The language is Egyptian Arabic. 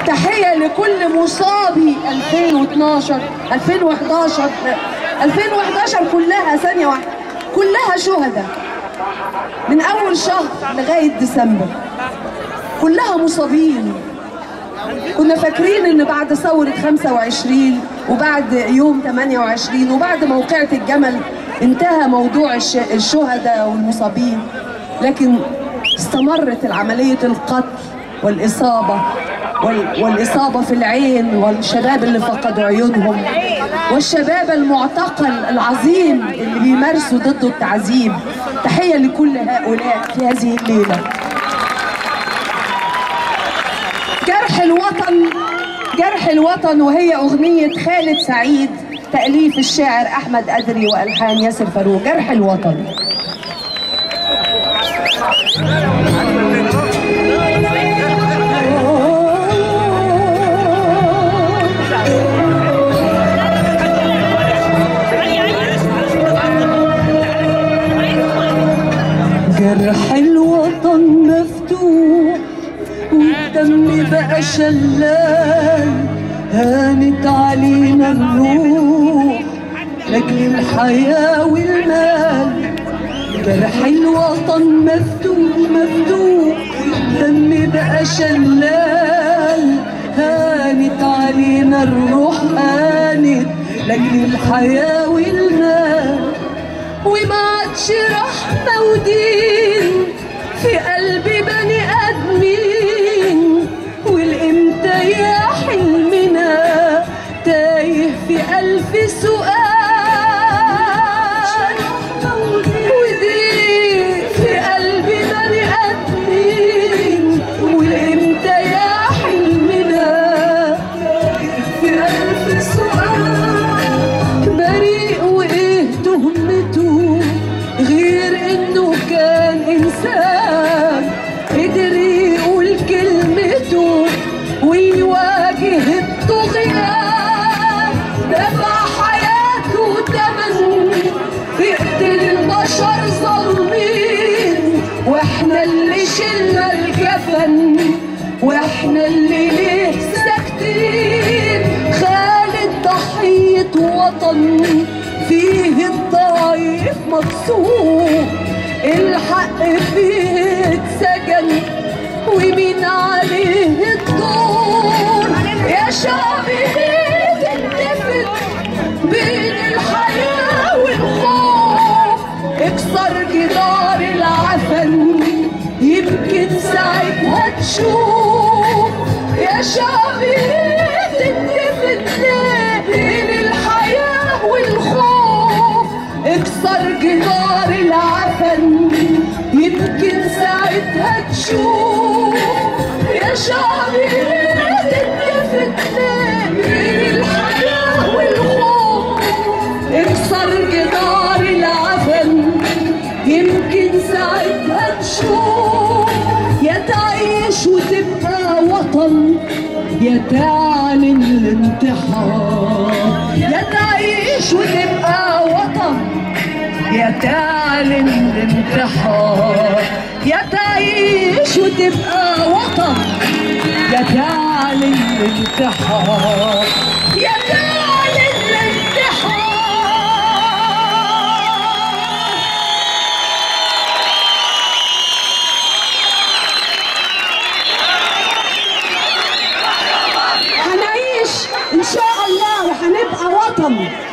تحية لكل مصابي 2012 2011 2011 كلها ثانية واحدة كلها شهداء من أول شهر لغاية ديسمبر كلها مصابين كنا فاكرين ان بعد ثورة 25 وبعد يوم 28 وبعد موقعة الجمل انتهى موضوع الش- الشهداء والمصابين لكن استمرت العملية القتل والإصابة وال- والإصابة في العين والشباب اللي فقدوا عيونهم والشباب المعتقل العظيم اللي بيمارسوا ضده التعذيب تحية لكل هؤلاء في هذه الليلة جرح الوطن جرح الوطن وهي أغنية خالد سعيد تأليف الشاعر أحمد أدري وألحان ياسر فاروق جرح الوطن جرح الوطن مفتوح والدم بقى شلال هانت علينا الروح لاجل الحياة والمال جرح الوطن مفتوح مفتوح والدم بقى شلال هانت علينا الروح هانت لاجل الحياة والمال وما عادش رحمة ودين في قلب بني آدمين والإمتى يا حلمنا تايه في ألف سؤال ودين في قلب بني آدمين والإمتى يا حلمنا في ألف سؤال بريء وإيه تهمته غير إنه كان إنسان قدر يقول كلمته ويواجه الطغيان دفع حياته تمن يقتل البشر ظالمين واحنا اللي شلنا الكفن واحنا اللي ليه ساكتين خالد ضحية وطن فيه الضعيف مكسور الحق فيه اتسجن ومين عليه الدور يا شعبي ليه تتفق بين الحياة والخوف اكسر جدار العفن يمكن ساعتها تشوف يا شعبي تتفق ليه بين الحياة والخوف اكسر جدار العفن يمكن ساعتها تشوف يا شعبي تتفق ليه بين الحياة والخوف اكسر جدار العفن يمكن ساعتها تشوف يا تعيش وتبقى وطن يا تعلن الانتحار يا تعيش وتبقى وطن يا تعلن الانتحار يا تعيش وتبقى وطن يا تعلن الانتحار يا تعلن الانتحار هنعيش ان شاء الله وهنبقى وطن